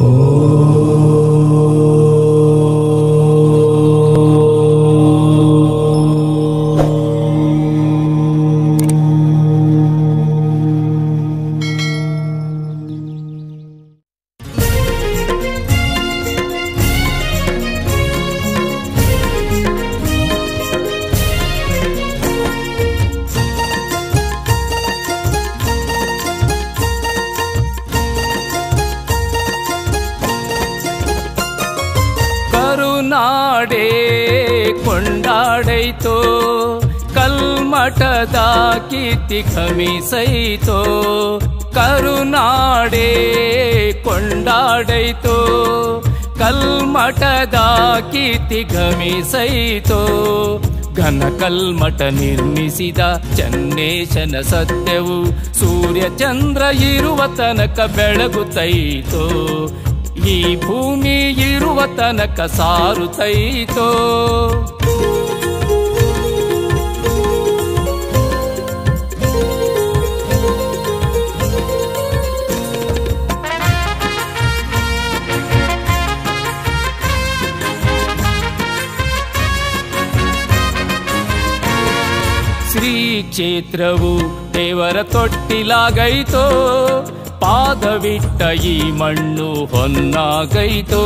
ಕರುನಾಡೆ ಕೊಂಡಾಡೈತೋ ಕಲ್ಮಠದ ಕೀರ್ತಿ ಖಮಿಸೈತೋ ಕರುನಾಡೆ ಕೊಂಡಾಡೈತೋ ಕಲ್ಮಠದ ಕೀರ್ತಿ ಘಮಿಸೈತೋ ಘನ ಕಲ್ಮಠ ನಿರ್ಮಿಸಿದ ಚನ್ನೇಶನ ಸತ್ಯವು ಸೂರ್ಯ ಚಂದ್ರ ಇರುವ ತನಕ ಬೆಳಗುತ್ತೈತೋ ಈ ಭೂಮಿ ಇರುವ ತನಕ ಸಾರುತ್ತೈತೋ ಶ್ರೀ ಕ್ಷೇತ್ರವು ದೇವರ ತೊಟ್ಟಿಲಾಗೈತೋ ಪಾದವಿಟ್ಟ ಈ ಮಣ್ಣು ಹೊನ್ನಾಗೈತೋ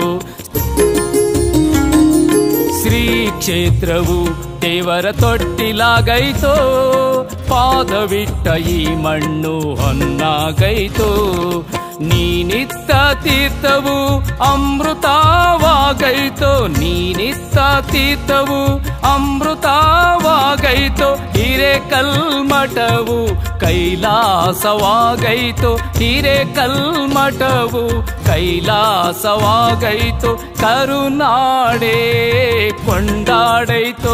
ಶ್ರೀ ಕ್ಷೇತ್ರವು ದೇವರ ತೊಟ್ಟಿಲಾಗೈತೋ ಪಾದವಿಟ್ಟ ಈ ಮಣ್ಣು ಹೊನ್ನಾಗೈತೋ ನೀನಿತ್ತ ತೀರ್ಥವು ಅಮೃತವಾಗೈತೋ ನೀನಿತ್ತ ತೀರ್ಥವು ಅಮೃತವಾಗೈತೋ ಹಿರೇ ಕಲ್ಮಠವು ಕೈಲಾಸವಾಗೈತೋ ಹಿರೇ ಕಲ್ಮಠವು ಕೈಲಾಸವಾಗೈತೋ ಕರುನಾಡೆ ಕೊಂಡಾಡೈತೋ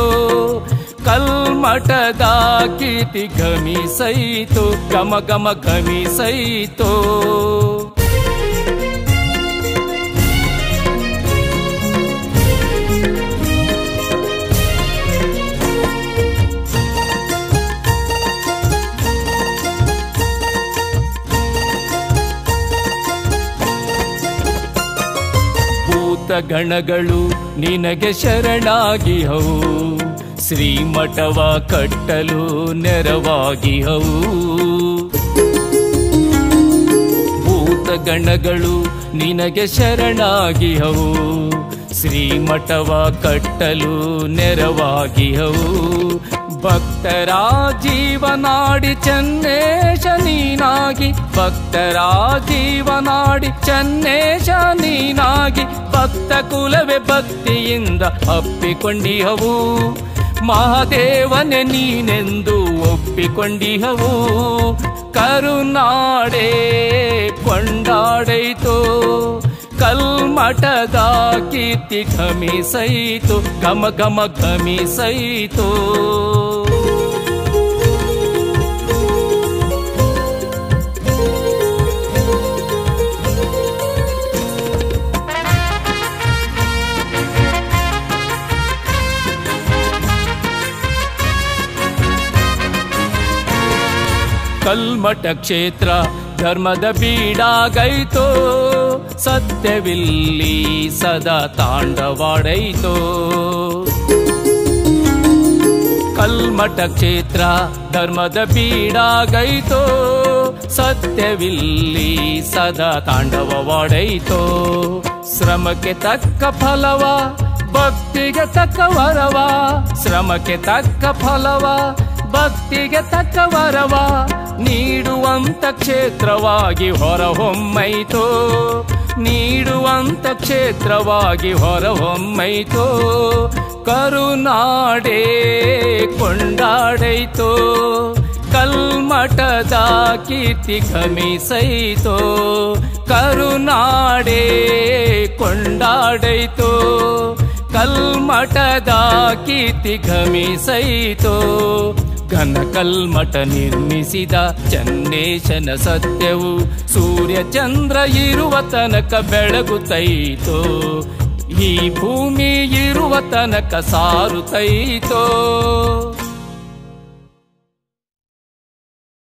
ಕಲ್ಮಠದ ಕೀರ್ತಿ ಘಮಿಸೈತೋ ಗಮ ಗಮ ಘಮಿಸೈತೋ ಭೂತ ಗಣಗಳು ನಿನಗೆ ಶರಣಾಗಿ ಹವು ಶ್ರೀಮಠವ ಕಟ್ಟಲು ನೆರವಾಗಿ ಹವು ಭೂತ ಗಣಗಳು ನಿನಗೆ ಶರಣಾಗಿ ಹವು ಶ್ರೀಮಠವ ಕಟ್ಟಲು ನೆರವಾಗಿ ಹವು ಭಕ್ತರ ಜೀವನಾಡಿ ಚನ್ನೇಶ ನೀನಾಗಿ ಭಕ್ತರ ಜೀವನಾಡಿ ಚನ್ನೇಶ ನೀನಾಗಿ ಭಕ್ತ ಕುಲವೇ ಭಕ್ತಿಯಿಂದ ಅಪ್ಪಿಕೊಂಡಿಹವು ಮಹಾದೇವನೆ ನೀನೆಂದು ಒಪ್ಪಿಕೊಂಡಿಹವು ಕರುನಾಡೆ ಕೊಂಡಾಡೈತೋ ಕಲ್ಮಠದ ಕೀರ್ತಿ ಘಮಿಸೈತು ಘಮ ಘಮ ಘಮಿಸೈತೋ ಕಲ್ಮಠ ಕ್ಷೇತ್ರ ಧರ್ಮದ ಬೀಡಾಗೈತೋ ಸತ್ಯವಿಲ್ಲಿ ಸದಾ ತಾಂಡವಾಡೈತೋ ಕಲ್ಮಠ ಕ್ಷೇತ್ರ ಧರ್ಮದ ಬೀಡಾಗೈತೋ ಸತ್ಯವಿಲ್ಲಿ ಸದಾ ತಾಂಡವವಾಡೈತೋ ಶ್ರಮಕ್ಕೆ ತಕ್ಕ ಫಲವ ಭಕ್ತಿಗೆ ತಕ್ಕ ವರವ ಶ್ರಮಕ್ಕೆ ತಕ್ಕ ಫಲವ ಭಕ್ತಿಗೆ ತಕ್ಕ ವರವ ನೀಡುವಂತ ಕ್ಷೇತ್ರವಾಗಿ ಹೊರಹೊಮ್ಮೈತೋ ನೀಡುವಂತ ಕ್ಷೇತ್ರವಾಗಿ ಹೊರಹೊಮ್ಮೈತೋ ಕರುನಾಡೆ ಕೊಂಡಾಡೈತೋ ಕಲ್ಮಠದ ಕೀರ್ತಿ ಘಮಿಸೈತೋ ಕರುನಾಡೆ ಕೊಂಡಾಡೈತೋ ಕಲ್ಮಠದ ಕೀರ್ತಿ ಘಮಿಸೈತೋ ಘನ ಕಲ್ಮಠ ನಿರ್ಮಿಸಿದ ಚನ್ನೇಶನ ಸತ್ಯವು ಸೂರ್ಯ ಚಂದ್ರ ಇರುವ ತನಕ ಬೆಳಗುತ್ತೈತೋ ಈ ಭೂಮಿ ಇರುವ ತನಕ ಸಾರುತ್ತೈತೋ